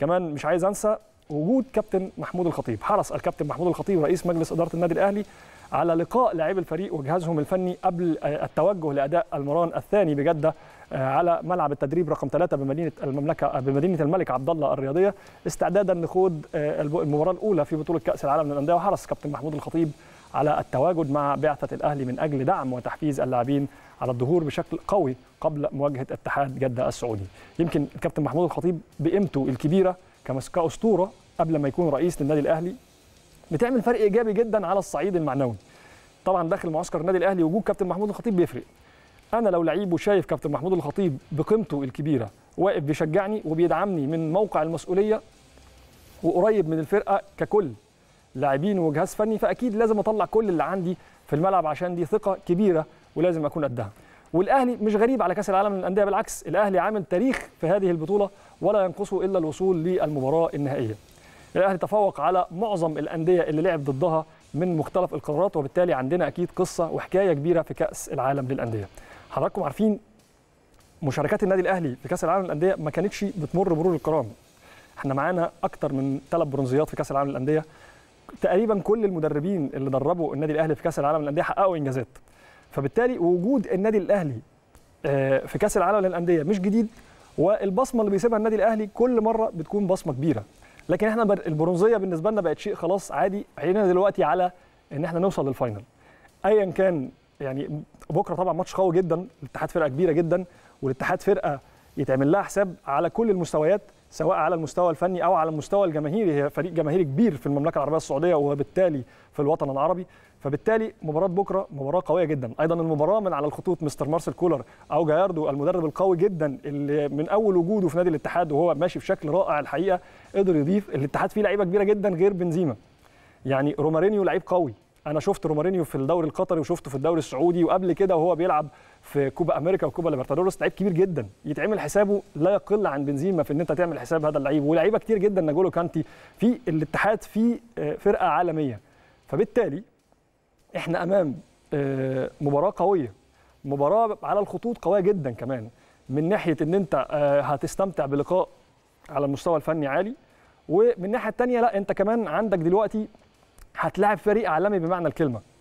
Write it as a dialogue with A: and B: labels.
A: كمان مش عايز انسى وجود كابتن محمود الخطيب حرص الكابتن محمود الخطيب رئيس مجلس اداره النادي الاهلي على لقاء لاعبي الفريق وجهازهم الفني قبل التوجه لاداء المران الثاني بجده على ملعب التدريب رقم ثلاثة بمدينة المملكة بمدينة الملك عبد الله الرياضية استعدادا لخوض المباراة الأولى في بطولة كأس العالم للأندية وحرص كابتن محمود الخطيب على التواجد مع بعثة الأهلي من أجل دعم وتحفيز اللاعبين على الظهور بشكل قوي قبل مواجهة اتحاد جدة السعودي يمكن الكابتن محمود الخطيب بقيمته الكبيرة كأسطورة قبل ما يكون رئيس للنادي الأهلي بتعمل فرق إيجابي جدا على الصعيد المعنوي طبعا داخل معسكر النادي الأهلي وجود كابتن محمود الخطيب بيفرق انا لو لعيب وشايف كابتن محمود الخطيب بقيمته الكبيره واقف بيشجعني وبيدعمني من موقع المسؤوليه وقريب من الفرقه ككل لاعبين وجهاز فني فاكيد لازم اطلع كل اللي عندي في الملعب عشان دي ثقه كبيره ولازم اكون قدها والاهلي مش غريب على كاس العالم للانديه بالعكس الاهلي عامل تاريخ في هذه البطوله ولا ينقصه الا الوصول للمباراه النهائيه الاهلي تفوق على معظم الانديه اللي لعب ضدها من مختلف القارات وبالتالي عندنا اكيد قصه وحكايه كبيره في كاس العالم للانديه حضراتكم عارفين مشاركات النادي الاهلي في كاس العالم للانديه ما كانتش بتمر مرور الكرام احنا معانا اكتر من ثلاث برونزيات في كاس العالم للانديه تقريبا كل المدربين اللي دربوا النادي الاهلي في كاس العالم للانديه حققوا انجازات فبالتالي وجود النادي الاهلي في كاس العالم للانديه مش جديد والبصمه اللي بيسيبها النادي الاهلي كل مره بتكون بصمه كبيره لكن احنا البرونزيه بالنسبه لنا بقت شيء خلاص عادي عيننا دلوقتي على ان احنا نوصل للفاينل ايا كان يعني بكره طبعا ماتش قوي جدا الاتحاد فرقه كبيره جدا والاتحاد فرقه يتعمل لها حساب على كل المستويات سواء على المستوى الفني او على المستوى الجماهيري هي فريق جماهيري كبير في المملكه العربيه السعوديه وبالتالي في الوطن العربي فبالتالي مباراه بكره مباراه قويه جدا ايضا المباراه من على الخطوط مستر مارسيل كولر او جاياردو المدرب القوي جدا اللي من اول وجوده في نادي الاتحاد وهو ماشي بشكل رائع الحقيقه قدر يضيف الاتحاد فيه لعيبه كبيره جدا غير بنزيما يعني رومارينيو لعيب قوي انا شفت رومارينيو في الدوري القطري وشفته في الدوري السعودي وقبل كده وهو بيلعب في كوبا امريكا وكوبا ليبرتادورس لعيب كبير جدا يتعمل حسابه لا يقل عن بنزيما في ان انت تعمل حساب هذا اللعيب ولاعيبه كتير جدا نجولو كانتي في الاتحاد في فرقه عالميه فبالتالي احنا امام مباراه قويه مباراه على الخطوط قويه جدا كمان من ناحيه ان انت هتستمتع بلقاء على المستوى الفني عالي ومن الناحيه الثانيه لا انت كمان عندك دلوقتي هتلاعب فريق عالمي بمعنى الكلمه